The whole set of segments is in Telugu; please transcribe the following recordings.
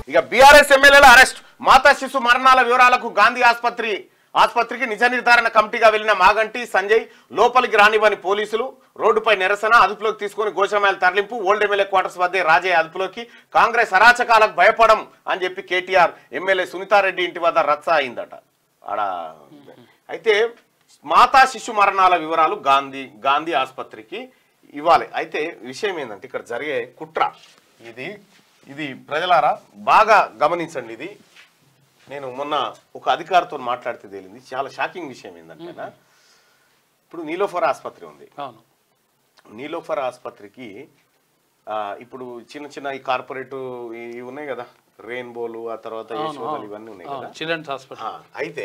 ఇక బీఆర్ఎస్ ఎమ్మెల్యేల అరెస్ట్ మాతా శిశు మరణాల వివరాలకు గాంధీ ఆసుపత్రి ఆసుపత్రికి నిజ నిర్ధారణ కమిటీగా వెళ్లిన మాగంటి సంజయ్ లోపలికి రానివ్వని పోలీసులు రోడ్డుపై నిరసన అదుపులోకి తీసుకుని గోషామాయల తరలింపు ఓల్డ్ ఎమ్మెల్యే క్వార్టర్స్ వద్దే రాజయ్య అదుపులోకి కాంగ్రెస్ అరాచకాలకు భయపడం అని చెప్పి కేటీఆర్ ఎమ్మెల్యే సునీతారెడ్డి ఇంటి వద్ద రచ్చ అయిందట ఆడ అయితే మాతా శిశు మరణాల వివరాలు గాంధీ గాంధీ ఆసుపత్రికి ఇవ్వాలి అయితే విషయం ఏంటంటే ఇక్కడ జరిగే కుట్ర ఇది ఇది ప్రజలారా బాగా గమనించండి ఇది నేను మొన్న ఒక అధికారితో మాట్లాడితే తేలింది చాలా షాకింగ్ విషయం ఏంటంటే ఇప్పుడు నీలోఫర్ ఆసుపత్రి ఉంది అవును నీలోఫర్ ఆసుపత్రికి ఆ, ఇప్పుడు చిన్న చిన్న ఈ కార్పొరేట్ ఇవి ఉన్నాయి కదా రెయిన్బోలు ఆ తర్వాత యశోదలు ఇవన్నీ ఉన్నాయి కదా చిల్డ్రన్స్ హాస్పిటల్ ఆ, అయితే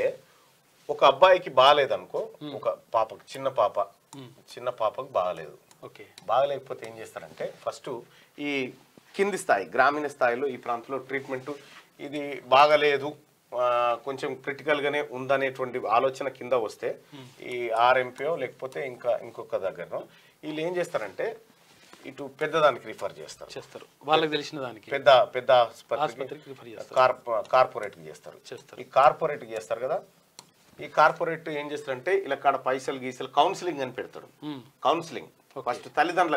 ఒక అబ్బాయికి బాగాలేదనుకో ఒక పాపకు చిన్న పాప చిన్న పాపకు బాగాలేదు ఓకే బాగలేకపోతే ఏం చేస్తారంటే ఫస్ట్ ఈ కింది స్థాయి గ్రామీణ స్థాయిలో ఈ ప్రాంతంలో ట్రీట్మెంట్ ఇది బాగలేదు ఆ, కొంచెం క్రిటికల్గానే ఉందనేటువంటి ఆలోచన కింద వస్తే ఈ ఆర్ఎంపీఓ లేకపోతే ఇంకా ఇంకొక దగ్గర వీళ్ళు ఏం చేస్తారంటే ఇటు పెద్దదానికి రిఫర్ చేస్తారు చేస్తారు వాళ్ళకి తెలిసిన దానికి పెద్ద పెద్ద ఆసుపత్రికి ఆసుపత్రికి రిఫర్ చేస్తారు కార్ప కార్పొరేట్కి చేస్తారు చేస్తారు. ఈ కార్పొరేట్కి చేస్తారు కదా ఈ కార్పొరేట్ ఏం చేస్తారంటే ఇలా కాడ పైసలు గీసలు కౌన్సిలింగ్ అని పెడతాడు మ్మ్. కౌన్సిలింగ్ ఫస్ట్ తల్లిదండ్రుల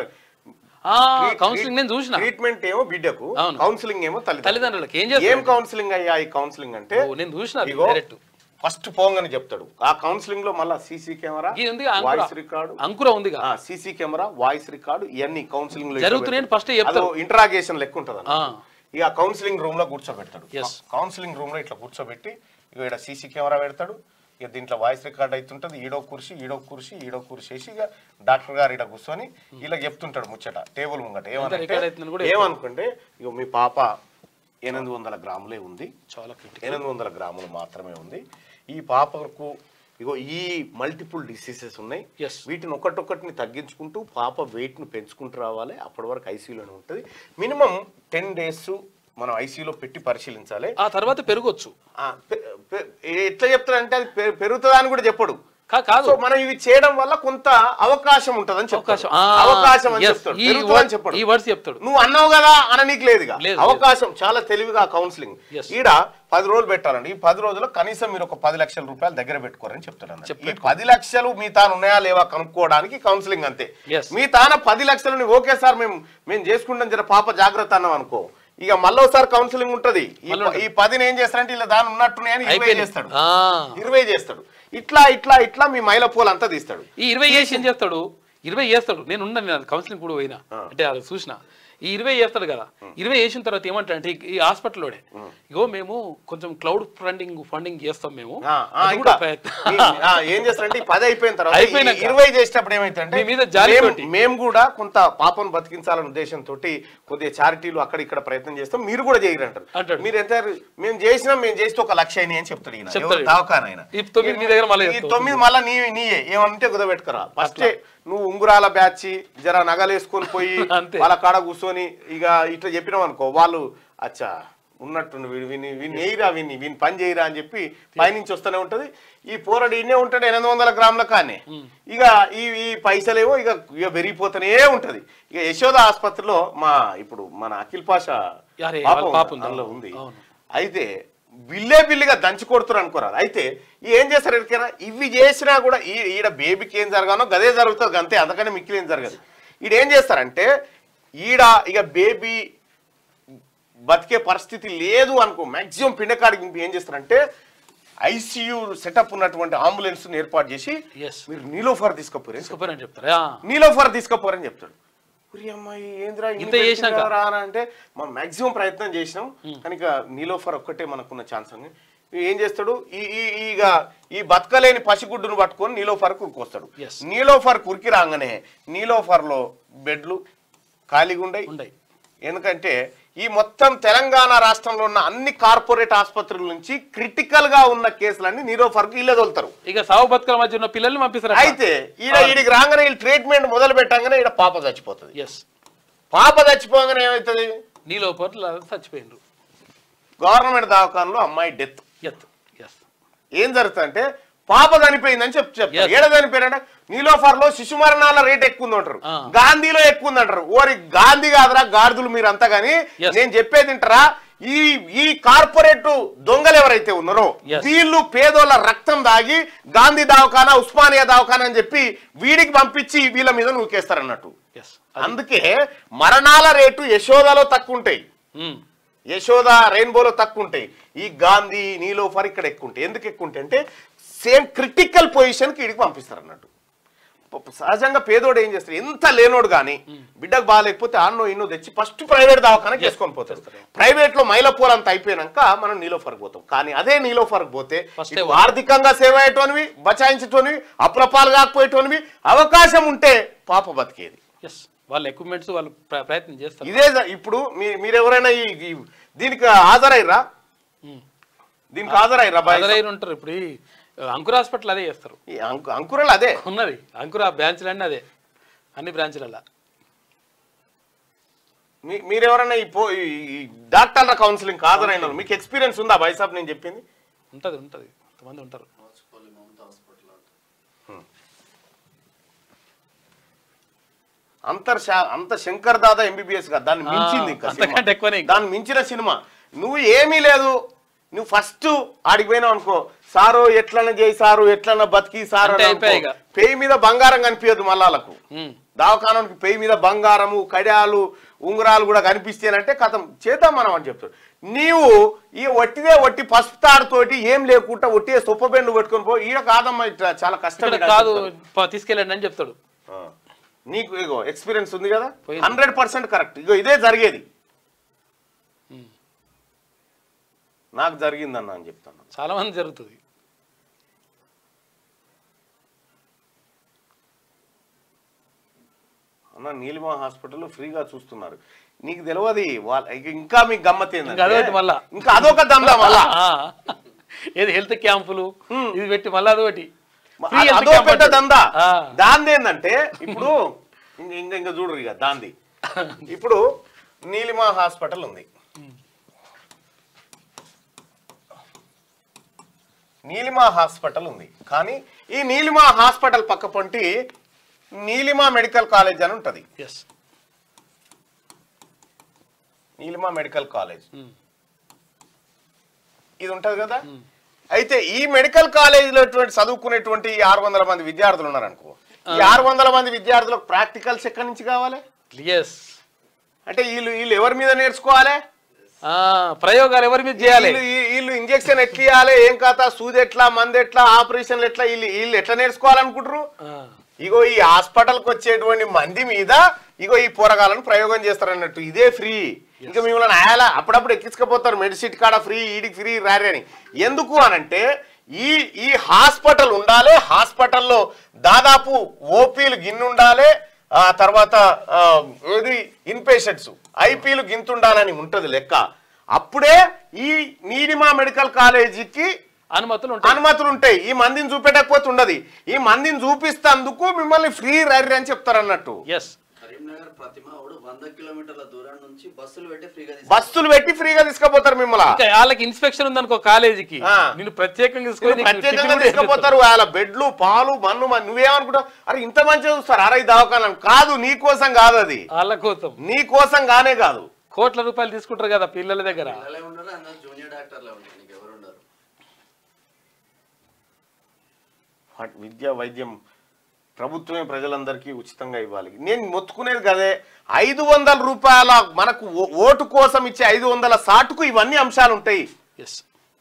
ఆ, కౌన్సిలింగ్ నేను చూసిన ట్రీట్మెంట్ ఏమో బిడ్డకు అవును. కౌన్సిలింగ్ ఏమో తల్లిదండ్రులు తల్లిదండ్రులకి ఏం ఏం చేస్తారు కౌన్సిలింగ్ అయ్యా ఈ కౌన్సిలింగ్ అంటే ఓ, నేను చూసిన అది ఇగో డైరెక్ట్ ఫస్ట్ పోంగని చెప్తాడు ఆ కౌన్సిలింగ్ లో మళ్ళా సీసీ కెమెరా ఇది ఉంది అంకుర వాయిస్ రికార్డు అంకుర ఉందిగా సీసీ కెమెరా వాయిస్ రికార్డు ఇవన్నీ కౌన్సిలింగ్ లో జరుగుతున్నాయని ఫస్ట్ చెప్తారు ఇంటరాగేషన్ లెక్క ఉంటుంది ఆ, ఇక కౌన్సిలింగ్ రూమ్ లో కూర్చోబెడతాడు Yes. కౌన్సిలింగ్ రూమ్ లో ఇట్లా కూర్చోబెట్టి ఇక ఇక్కడ సీసీ కెమెరా పెడతాడు ఇక దీంట్లో వాయిస్ రికార్డ్ అవుతుంటది ఈడో కుర్చీ ఈడో కుర్చీ ఈడో కుర్చీ వేసి ఇక డాక్టర్ గారు ఇక్కడ కూర్చొని ఇలా చెప్తుంటాడు ముచ్చట టేబుల్ ముంగట record అవుతుందని కూడా ఏమనుకుంటే ఏమనుకుంటే ఇక మీ పాప ఎనిమిది వందల గ్రాములే ఉంది చాలా క్రిటికల్ ఎనిమిది వందల గ్రాములు మాత్రమే ఉంది ఈ పాపకు ఇగో ఈ మల్టిపుల్ డిసీజెస్ ఉన్నాయి Yes. వీటిని ఒకటొకటిని తగ్గించుకుంటూ పాప వెయిట్ను పెంచుకుంటూ రావాలి అప్పటి వరకు ఐసీయూలోనే ఉంటుంది మినిమం టెన్ డేస్ మనం ఐసీయూలో పెట్టి పరిశీలించాలి ఆ తర్వాత పెరగొచ్చు ఆ, పె- పె- ఎట్లా చెప్తారంటే అది పె- పెరుగుతుందా అని కూడా చెప్పడు కా- కాదు సో మనం ఇవి చేయడం వల్ల కొంత అవకాశం ఉంటుందని చెప్తాడు అవకాశం ఆ, అవకాశం అని yes, చెప్తాడు ఈ పెరుగుతుందని word- చెప్పడు ఈ వర్డ్స్ చెప్తాడు నువ్వు అన్నావు కదా అన నీకు లేదుగా లేదు, అవకాశం చాలా తెలివిగా కౌన్సిలింగ్ Yes. ఈడ పది రోజులు పెట్టాలండి ఈ పది రోజుల్లో కనీసం మీరు ఒక పది లక్షల రూపాయలు దగ్గర పెట్టుకోరని చెప్తాడు అన్నమాట. ఈ పది లక్షలు మీ తాను ఉన్నాయా లేవా కనుక్కోవడానికి కౌన్సిలింగ్ అంతే Yes. మీ తాన పది లక్షలని ఓకే సార్ మేము మేము చేసుకుంటాం జర పాప జాగ్రత్త అన్నాం అనుకో ఇక మళ్ళోసారి కౌన్సిలింగ్ ఉంటది ఈ ప- ఈ పదిని ఏం చేస్తారంటే ఇలా దాని ఉన్నట్టున్నాయని ఇరవై అయిపోయింది. చేస్తాడు ఆ. ఇరవై చేస్తాడు ఇట్లా ఇట్లా ఇట్లా మీ మైల పూలు అంతా తీస్తాడు ఈ ఇరవై చేసి ఏం చేస్తాడు ఇరవై చేస్తాడు నేను ఉన్నాను నేను కౌన్సిలింగ్ కూడా పోయినా అంటే అది చూసిన ఈ ఇరవై చేస్తాడు కదా ఇరవై చేసిన తర్వాత ఏమంటాడంటే ఈ- ఈ హాస్పిటల్లోనే ఇగో మేము కొంచెం క్లౌడ్ ఫండింగ్ ఫండింగ్ చేస్తాం మేము ఆ, ఆ, అది ఇంకా కూడా ప్రయత్నం ఈ- ఆ, ఏం చేస్తారంటే ఈ పది అయిపోయిన తర్వాత అయిపోయినాక. ఈ ఇరవై చేసేటప్పుడు ఏమైతుందంటే మీ మీద జాలితోటి. మేము- మేము కూడా కొంత పాపను బతికించాలనే ఉద్దేశంతో కొద్దిగా చారిటీలు అక్కడ ఇక్కడ ప్రయత్నం చేస్తాం మీరు కూడా చేయరు అంటారు అంటాడు. మీరు ఎంత మేము చేసినాం మేము చేస్తే ఒక లక్ష అయినాయి అని చెప్తాడు ఈయన. చెప్తాడు. ఎవరు? దవాఖాన ఆయన. ఈ తొమ్మిది మీ దగ్గర మళ్ళీ ఈ చెప్తావు. తొమ్మిది మళ్ళీ నీ నీయే ఏమంటే కుదబెట్టుకురా ఫస్ట్ నువ్వు ఉంగురాల బ్యాచ్ జర నగలేసుకొని పోయి అంతే. వాళ్ళ కాడ కూర్చొని ఇక ఇట్లా చెప్పినాం అనుకో వాళ్ళు అచ్చా ఉన్నట్టుండు వీడు విని విని వేయరా విని విని పని చేయరా అని చెప్పి పైనుంచి వస్తూనే ఉంటది ఈ పోరడు ఇన్నే ఉంటాడు ఎనిమిది వందల గ్రాముల కానీ ఇక ఈ ఈ పైసలేమో ఇక ఇక పెరిగిపోతూనే ఉంటది ఇక యశోద ఆసుపత్రిలో మా ఇప్పుడు మన అఖిల్ పాషా యారే, పాప వాళ్ళ ఉంది, పాప ఉంది. అందులో ఉంది అవును. అయితే బిల్లే బిల్లిగా దంచి కొడుతున్నారు అనుకోరాదు అయితే ఈ ఏం చేస్తారు ఎరికైనా ఇవి చేసినా కూడా ఈ ఈడ బేబీకి ఏం జరగానో గదే జరుగుతుంది అంతే అంతకనే మిక్కిలి ఏం జరగదు ఈడ ఏం చేస్తారంటే ఈడ ఇక బేబీ బతికే పరిస్థితి లేదు అనుకో మాక్సిమం పిండకాడికి ఏం చేస్తారంటే ఐసీయూ సెటప్ ఉన్నటువంటి అంబులెన్స్ ఏర్పాటు చేసి ఎస్ మీరు నీలోఫర్ తీసుకుపోరే తీసుకుపోరని చెప్తారు ఆ. నీలోఫర్ తీసుకుపోరని చెప్తాడు ఉరి అమ్మాయి ఏంద్రా ఇన్ని ఇంత పెట్టింది చేసినాక? కదరా అని అంటే మనం మాక్సిమం ప్రయత్నం చేసినాం కనుక నీలోఫర్ ఒక్కటే మనకున్న ఛాన్స్ అని ఏం చేస్తాడు ఈ ఈ ఈగ ఈ బతకలేని పసిగుడ్డును పట్టుకొని నీలోఫర్ కురికొస్తాడు Yes. నీలోఫర్ కురికి రాగానే నీలోఫర్లో బెడ్లు ఖాళీగా ఉండయి ఉండయి ఎందుకంటే ఈ మొత్తం తెలంగాణ రాష్ట్రంలో ఉన్న అన్ని కార్పొరేట్ ఆసుపత్రుల నుంచి క్రిటికల్ గా ఉన్న కేసులన్నీ నీలోఫర్కు ఇల్లే తోలుతారు ఇక సాగు బతుకల మధ్య ఉన్న పిల్లల్ని పంపిస్తారు అయితే ఈడ ఈడికి రాగానే వీళ్ళు ట్రీట్మెంట్ మొదలు పెట్టగానే ఈడ పాప చచ్చిపోతుంది ఎస్ పాప చచ్చిపోగానే ఏమవుతుంది నీ లోపల చచ్చిపోయిండ్రు గవర్నమెంట్ దవాఖానలో అమ్మాయి డెత్ ఎత్ ఎస్ ఏం జరుగుతుందంటే పాప చనిపోయిందని చెప్పి చెప్తారు Yes. ఏడ చనిపోయారంటే నీలోఫర్ లో శిశు మరణాల రేట్ ఎక్కువ ఉంది అంటారు ఆ. గాంధీలో ఎక్కువ ఉంది అంటారు ఓరి గాంధీ కాదురా గాడిదలు మీరు అంతా గానీ Yes. నేను చెప్పేది వింటారా ఈ ఈ కార్పొరేట్ దొంగలు ఎవరైతే ఉన్నారో Yes. వీళ్ళు పేదోళ్ళ రక్తం దాగి గాంధీ దవాఖానా ఉస్మానియా దవాఖానా అని చెప్పి వీడికి పంపించి వీళ్ళ మీద నూకేస్తారన్నట్టు ఎస్ అందుకే మరణాల రేటు యశోదలో తక్కువ ఉంటాయి యశోద రెయిన్బోలో తక్కువ ఉంటాయి ఈ గాంధీ నీలోఫర్ ఇక్కడ ఎక్కువ ఉంటాయి ఎందుకు ఎక్కువ ఉంటాయి అంటే సేమ్ క్రిటికల్ పొజిషన్కి వీడికి పంపిస్తారు అన్నట్టు ప- సహజంగా పేదోడు ఏం చేస్తారు ఎంత లేనోడు కానీ బిడ్డకు బాగాలేకపోతే ఆన్నో ఇన్నో తెచ్చి ఫస్ట్ ప్రైవేట్ దవాఖానకి చేసుకొని పోతారు ప్రైవేట్ లో మైలపూర్ అంత అయిపోయాక మనం నీలోఫర్కి పోతాం కానీ అదే నీలోఫర్కి పోతే First ఇటు ఆర్థికంగా సేవ అయ్యేటోనివి బచాయించేటోనివి అప్రపాలు కాకపోయేటోనివి అవకాశం ఉంటే పాప బతికేది ఎస్ వాళ్ళ ఎక్విప్మెంట్స్ వాళ్ళు ప్ర- ప్రయత్నం చేస్తారు ఇదే జ- ఇప్పుడు మీ- మీరెవరైనా ఈ ఈ- దీనికి హాజరైరా ఉమ్. దీనికి హాజరైరా బాయ్ అదరైన ఉంటారు ఇప్పుడు ఈ అంకుర్ హాస్పిటల్ అదే చేస్తారు ఈ అంకు అంకురలు అదే ఉన్నది అంకుర్ ఆ బ్రాంచ్లన్నీ అదే అన్ని బ్రాంచ్లలో మీ- మీరెవరైనా ఈ పో- ఈ- ఈ డాక్టర్ల కౌన్సిలింగ్ హాజరైన వాళ్ళు, మీకు ఎక్స్పీరియన్స్ ఉందా బైసాబ్ నేను చెప్పింది ఉంటుంది ఉంటుంది కొంతమంది ఉంటారు అంతర్ శా- అంత శంకర్ దాదా ఎంబీబీఎస్ గా దాన్ని మించింది ఇంకా సినిమా. అంతకంటే ఎక్కువనే ఇంకా. దాన్ని మించిన సినిమా నువ్వు ఏమీ లేదు నువ్వు ఫస్ట్ ఆడికి పోయినావు అనుకో సారు ఎట్లన్నా చేయి సారు ఎట్లన్నా బతికి సారు అంటే అని అనుకో. అయిపోయాయి ఇక. పేయి మీద బంగారం కనిపించదు మళ్ళాలకు ఉమ్. దవాఖానానికి పేయి మీద బంగారము కడియాలు ఉంగరాలు కూడా కనిపిస్తేనంటే కథం చేద్దాం మనం అని చెప్తాడు నీవు ఈ వట్టిదే వట్టి పసుపు తాడుతోటి ఏం లేకుండా ఒట్టిదే సొప్పబెండు పట్టుకొని పో ఈడ కాదమ్మా ఇట్లా చాలా కష్టం ఇక్కడ ఈడ కాదు చెప్తాడు. ప- తీసుకెళ్ళండి అని చెప్తాడు ఆ. నీకు ఇగో ఎక్స్పీరియన్స్ ఉంది కదా పోయింది. హండ్రెడ్ పర్సెంట్ కరెక్ట్ ఇగో ఇదే జరిగేది ఉమ్. నాకు జరిగిందన్న అని చెప్తాను చాలా మంది జరుగుతుంది అన్న నీలిమా హాస్పిటల్ ఫ్రీగా చూస్తున్నారు నీకు తెలియదు వాళ్ళ ఇక ఇంకా మీకు గమ్మత్ ఇంకా ఏంటంటే అదొకటి మళ్ళా. ఇంకా అదొక దందా మళ్ళా ఆ. ఏది హెల్త్ క్యాంపులు ఇది పెట్టి మళ్ళీ అదొకటి Free అది health అదో camp పెద్ద అంటాడు. దందా ఆ. దాంది ఏంటంటే ఇప్పుడు ఇంక ఇంకా ఇంకా చూడరు ఇక దాంది ఇప్పుడు నీలిమా హాస్పిటల్ ఉంది నీలిమా హాస్పిటల్ ఉంది కానీ ఈ నీలిమా హాస్పిటల్ పక్క పొంటి నీలిమా మెడికల్ కాలేజ్ అని ఉంటది ఎస్ నీలిమా మెడికల్ కాలేజ్ ఇది ఉంటది కదా అయితే ఈ మెడికల్ కాలేజీలో చదువుకునేటువంటి ఈ ఆరు వందల మంది విద్యార్థులు ఉన్నారనుకో ఈ ఆరు వందల మంది విద్యార్థులకు ప్రాక్టికల్స్ ఎక్కడి నుంచి కావాలి ఎస్ అంటే వీళ్ళు వీళ్ళు ఎవరి మీద నేర్చుకోవాలి ప్రయోగాలు ఎవరి మీద చేయాలి వీళ్ళు ఈ- వీళ్ళు ఇంజెక్షన్ ఎట్లా ఇవ్వాలి ఏం కాతా సూది ఎట్లా మంది ఎట్లా ఆపరేషన్లు ఎట్లా వీళ్ళు వీళ్ళు ఎట్లా నేర్చుకోవాలనుకుంటారు ఆ. ఇగో ఈ హాస్పిటల్కి వచ్చేటువంటి మంది మీద ఇగో ఈ పోరగాలను ప్రయోగం చేస్తారన్నట్టు ఇదే ఫ్రీ ఇంకా మిమ్మల్ని ఆయాల అప్పుడప్పుడు ఎక్కించకపోతారు మెడిసిట్ కాడ ఫ్రీ ఈడికి ఫ్రీ రారే అని ఎందుకు అనంటే ఈ ఈ హాస్పిటల్ ఉండాలి హాస్పిటల్లో దాదాపు ఓపీలు గిన్నె ఉండాలి ఆ తర్వాత ఆ, ఏది ఇన్పేషెంట్స్ ఐపీలు గింతుండాలని ఉంటది లెక్క అప్పుడే ఈ నీలిమా మెడికల్ కాలేజీకి అనుమతులు ఉంటాయి అనుమతులు ఉంటాయి ఈ మందిని చూపెట్టకపోతే ఉండదు ఈ మందిని చూపిస్తందుకు మిమ్మల్ని ఫ్రీ రైడ్ అని చెప్తారు అన్నట్టు ఎస్ కరీంనగర్ ప్రతిమ వాడు వంద కిలోమీటర్ల దూరం నుంచి బస్సులు పెట్టి ఫ్రీగా తీసుకు బస్సులు పెట్టి ఫ్రీగా తీసుకుపోతారు మిమ్మల్ని ఇంకా వాళ్ళకి ఇన్స్పెక్షన్ ఉందనుకో కాలేజీకి ఆ. నేను ప్రత్యేకంగా తీసుకొని నీకు ప్రత్యేకంగా టిఫిన్ కూడా తీసుకుపోతారు వాళ్ళ బెడ్లు పాలు మన్ను మన్ను. నువ్వేమనుకుంటావు అరే ఇంత మంచిగా చూస్తారు అరే ఈ దవాఖాన కాదు నీ కోసం కాదు అది వాళ్ళ కోసం నీ కోసం గానే కాదు కోట్ల రూపాయలు తీసుకుంటారు కదా పిల్లల దగ్గర పిల్లలే ఉండరు అందరు జూనియర్ డాక్టర్లే ఉంటారు నీకు ఎవరు ఉండరు వాటి విద్య వైద్యం ప్రభుత్వమే ప్రజలందరికీ ఉచితంగా ఇవ్వాలి నేను మొత్తుకునేది కదే ఐదు వందల రూపాయల మనకు ఓ- ఓటు కోసం ఇచ్చే ఐదు వందల సాటుకు ఇవన్నీ అంశాలు ఉంటాయి ఎస్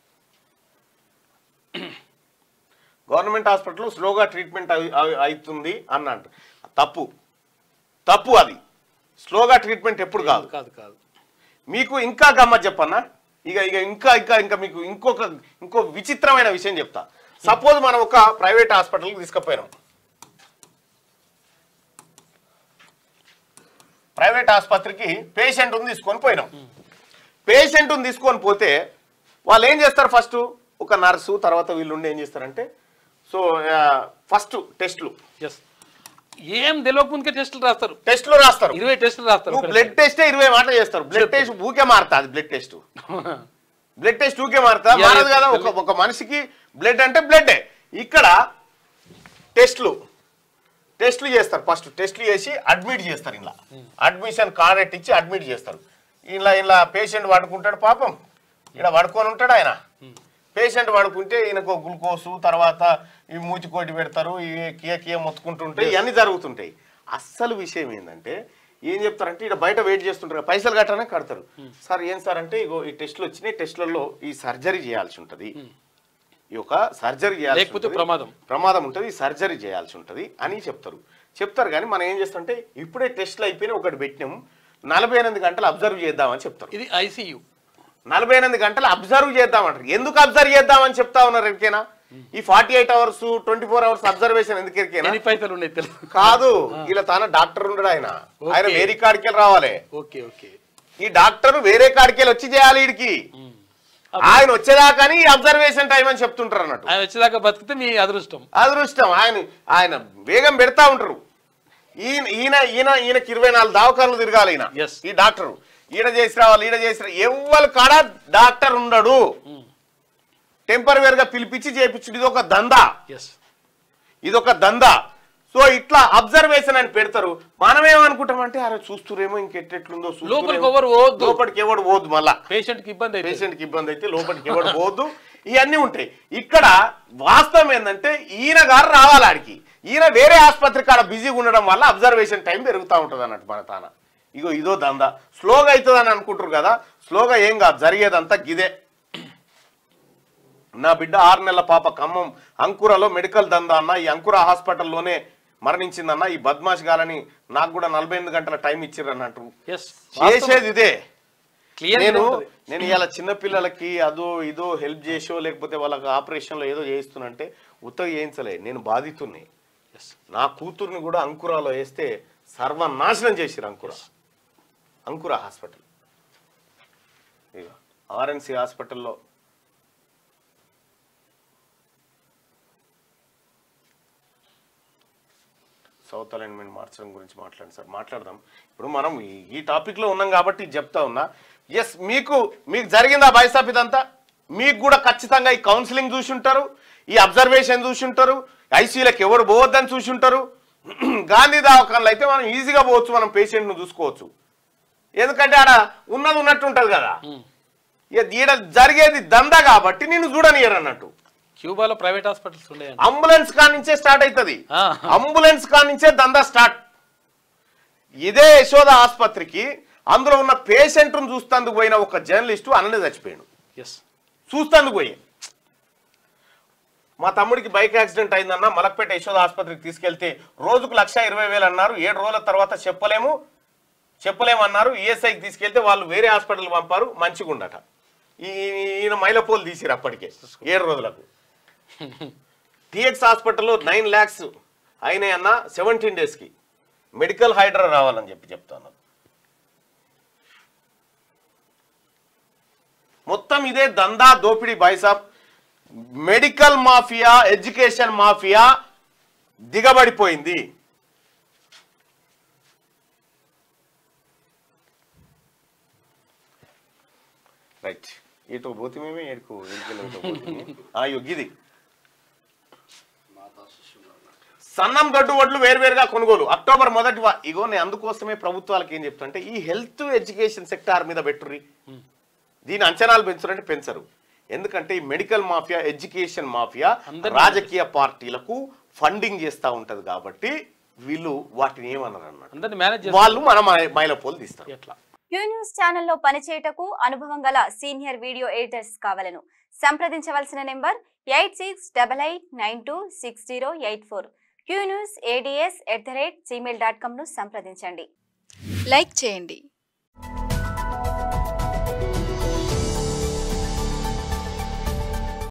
గవర్నమెంట్ హాస్పిటల్ స్లోగా ట్రీట్మెంట్ అయి- అయి- అవుతుంది అన్న అంట తప్పు తప్పు అది స్లోగా ట్రీట్మెంట్ ఎప్పుడు కాదు కాదు కాదు మీకు ఇంకా గమ్మత్ చెప్పన్నా ఇక ఇక ఇంకా ఇంకా ఇంకా మీకు ఇంకొక ఇంకో విచిత్రమైన విషయం చెప్తా సపోజ్ మనం ఒక ప్రైవేట్ హాస్పిటల్కి తీసుకుపోయినాం ప్రైవేట్ ఆసుపత్రికి పేషెంట్ని తీసుకొని పోయినాం పేషెంట్ని తీసుకొని పోతే వాళ్ళు ఏం చేస్తారు ఫస్ట్ ఒక నర్సు తర్వాత వీళ్ళు ఉండి ఏం చేస్తారంటే సో ఫస్ట్ టెస్ట్లు ఎస్ ఏం తెలియక ముందుకే టెస్టులు రాస్తారు టెస్ట్లు రాస్తారు ఇరవై టెస్టులు రాస్తారు నువ్వు బ్లడ్ టెస్టే ఇరవై మాటలు చేస్తారు బ్లడ్ టెస్ట్ ఊకే మారుతా అది బ్లడ్ టెస్ట్ బ్లడ్ టెస్ట్ ఊకే మారుతా Yeah, మారదు yeah, కదా ఒక ఒక మనిషికి బ్లడ్ అంటే బ్లడ్ ఇక్కడ టెస్ట్లు టెస్ట్లు చేస్తారు ఫస్ట్ టెస్ట్లు చేసి అడ్మిట్ చేస్తారు ఇలా అడ్మిషన్ కార్డ్ ఇచ్చి అడ్మిట్ చేస్తారు ఇలా ఇలా పేషెంట్ పడుకుంటాడు పాపం ఇలా పడుకొని ఉంటాడు ఆయన పేషెంట్ పడుకుంటే ఈయనకు గ్లూకోసు తర్వాత ఈ మూతి కోటి పెడతారు ఈ కియ కియ మొత్తుకుంటుంటాయి ఇవన్నీ జరుగుతుంటాయి అస్సలు విషయం ఏంటంటే ఏం చెప్తారంటే ఇక్కడ బయట వెయిట్ చేస్తుంటారు కదా, పైసలు కట్టానే కడతారు సార్ ఏం సార్ అంటే ఇగో ఈ టెస్టులు వచ్చినాయి టెస్టులలో ఈ సర్జరీ చేయాల్సి ఉంటుంది ఈ యొక్క సర్జరీ చేయాల్సి లేకపోతే ఉంటది. ప్రమాదం. ప్రమాదం ఉంటుంది సర్జరీ చేయాల్సి ఉంటుంది అని చెప్తారు చెప్తారు కానీ మనం ఏం చేస్తుంటే ఇప్పుడే టెస్ట్లు అయిపోయినా ఒకటి పెట్టినాము నలభై ఎనిమిది గంటలు అబ్జర్వ్ చేద్దామని చెప్తారు ఇది ఐసీయూ నలభై ఎనిమిది గంటలు అబ్జర్వ్ చేద్దామంటారు ఎందుకు అబ్జర్వ్ చేద్దామని చెప్తా ఉన్నారు ఎరికేనా ఈ forty eight hours twenty four hours observation ఎందుకు ఎరికేనా ఎన్ని పైసలు ఉన్నాయి తెలుసు కాదు ఇలా తాన డాక్టర్ ఉండడు ఆయన ఆయన ఓకే. వేరే కాడికి వెళ్ళి రావాలి ఓకే ఓకే ఈ డాక్టర్ వేరే కాడికి వెళ్ళి వచ్చి చేయాలి వీడికి ఆయన వచ్చేదాకా ఈ అబ్జర్వేషన్ టైం అని చెప్తుంటారు అన్నట్టు ఆయన వచ్చేదాకా బతికితే మీ అదృష్టం అదృష్టం ఆయన ఆయన వేగం పెడతా ఉంటారు ఈయన ఈయన ఈయన ఈయనకి ఇరవై నాలుగు దావకాలు తిరగాలి ఈయన Yes. ఈ డాక్టర్ ఈయన చేసి రావాలి ఈయన చేసి రా- ఎవ్వరు కాడ డాక్టర్ ఉండడు టెంపరీగా పిలిపించి చేపించుడు ఇది ఒక దందా ఎస్ ఇది ఒక దందా సో ఇట్లా అబ్జర్వేషన్ అని పెడతారు మనం ఏమనుకుంటామంటే అరే చూస్తురేమో ఇంకెట్టెట్లుందో చూస్తురేమో. లోపలికి ఎవరు పోవద్దు. లోపలికి ఎవడు పోవద్దు మళ్ళా పేషెంట్ కి ఇబ్బంది అయితే పేషెంట్ కి ఇబ్బంది అయితే లోపలికి ఎవడు పోవద్దు ఇవన్నీ ఉంటాయి ఇక్కడ వాస్తవం ఏంటంటే ఈయన గారు రావాలి ఆడికి ఈయన వేరే ఆసుపత్రి కాడ బిజీగా ఉండడం వల్ల అబ్జర్వేషన్ టైం పెరుగుతూ ఉంటుంది అన్నట్టు మన తాన ఇగో ఇదో దందా స్లోగా అవుతుంది అని అనుకుంటారు కదా స్లోగా ఏం కాదు జరిగేదంతా గిదే నా బిడ్డ ఆరు నెలల పాప ఖమ్మం అంకురలో మెడికల్ దందా అన్న ఈ అంకుర హాస్పిటల్లోనే మరణించిందన్న ఈ బద్మాష్ గాలని నాకు కూడా నలభై ఎనిమిది గంటల టైం ఇచ్చిర్రు అన్నట్టు ఎస్ చేసేది ఇదే క్లియర్ నేను నేను ఇలా చిన్న పిల్లలకి అదో ఇదో హెల్ప్ చేసో లేకపోతే వాళ్ళకి ఆపరేషన్లో ఏదో చేయిస్తున్నంటే ఉత్తగా చేయించలే నేను బాధితుని ఎస్ నా కూతుర్ని కూడా అంకురాలో వేస్తే సర్వనాశనం చేసిరు అంకుర అంకుర హాస్పిటల్ ఇక ఆర్ఎన్సి హాస్పిటల్లో సౌత్ అలైన్మెంట్ మార్చడం గురించి మాట్లాడండి సార్ మాట్లాడదాం ఇప్పుడు మనం ఈ- ఈ టాపిక్లో ఉన్నాం కాబట్టి ఇది చెప్తా ఉన్నా ఎస్ మీకు మీకు జరిగిందా బైసాప్ ఇదంతా మీకు కూడా ఖచ్చితంగా ఈ కౌన్సిలింగ్ చూసి ఉంటారు ఈ అబ్జర్వేషన్ చూసి ఉంటారు ఐసీయూలకు ఎవరు పోవద్దని చూసి ఉంటారు గాంధీ దవాఖానలో అయితే మనం ఈజీగా పోవచ్చు మనం పేషెంట్ను చూసుకోవచ్చు ఎందుకంటే ఆడ ఉన్నది ఉన్నట్టు ఉంటుంది కదా ఇక ఈడ జరిగేది దందా కాబట్టి నేను చూడనియరు అన్నట్టు క్యూబాలో ప్రైవేట్ హాస్పిటల్స్ ఉండేయండి అంబులెన్స్ కా నుంచే స్టార్ట్ అవుతుంది ఆ. అంబులెన్స్ కా నుంచే దందా స్టార్ట్ ఇదే యశోద ఆసుపత్రికి అందులో ఉన్న పేషెంట్ను చూస్తందుకు పోయిన ఒక జర్నలిస్టు అన్ననే చచ్చిపోయాడు ఎస్ చూస్తందుకు పోయి మా తమ్ముడికి బైక్ యాక్సిడెంట్ అయిందన్న మలక్పేట యశోద ఆసుపత్రికి తీసుకెళ్తే రోజుకు లక్ష ఇరవై వేలు అన్నారు ఏడు రోజుల తర్వాత చెప్పలేము చెప్పలేమన్నారు ఈఎస్ఐకి తీసుకెళ్తే వాళ్ళు వేరే హాస్పిటల్ పంపారు మంచిగా ఉండట ఈ ఈయన మైలపోలు తీసిరు అప్పటికే ఏడు రోజులకు టిఎక్స్ హాస్పిటల్లో నైన్ ల్యాక్స్ అయినాయి అన్న సెవెంటీన్ డేస్కి మెడికల్ హైడ్రా రావాలని చెప్పి చెప్తాను మొత్తం ఇదే దందా దోపిడీ బైసాబ్ మెడికల్ మాఫియా ఎడ్యుకేషన్ మాఫియా దిగబడిపోయింది రైట్ ఇటు పోతే మేమే ఏడుకు అయ్యో గిది మాతా శిశువులు సన్నం గడ్డు వడ్లు వేరువేరుగా కొనుగోలు అక్టోబర్ మొదటి వా- ఇగో నేను అందుకోసమే ప్రభుత్వాలకు ఏం చెప్తుంటే ఈ హెల్త్ ఎడ్యుకేషన్ సెక్టార్ మీద పెట్టుర్రి దీని అంచనాలు పెంచరంటే పెంచరు ఎందుకంటే ఈ మెడికల్ మాఫియా ఎడ్యుకేషన్ మాఫియా అందరినీ రాజకీయ పార్టీలకు ఫండింగ్ చేస్తూ ఉంటది కాబట్టి వీళ్ళు వాటిని ఏమన్నారు అన్నట్టు అందరిని మేనేజ్ వాళ్ళు మన మైలపోలు తీస్తారు ఎట్లా క్యూ న్యూస్ ఛానల్లో పనిచేయటకు అనుభవం గల సీనియర్ వీడియో ఎడిటర్స్ కావలను సంప్రదించవలసిన number eight six double eight nine two six zero eight four Q news ads at the rate Gmail dot కామ్ను సంప్రదించండి లైక్ చేయండి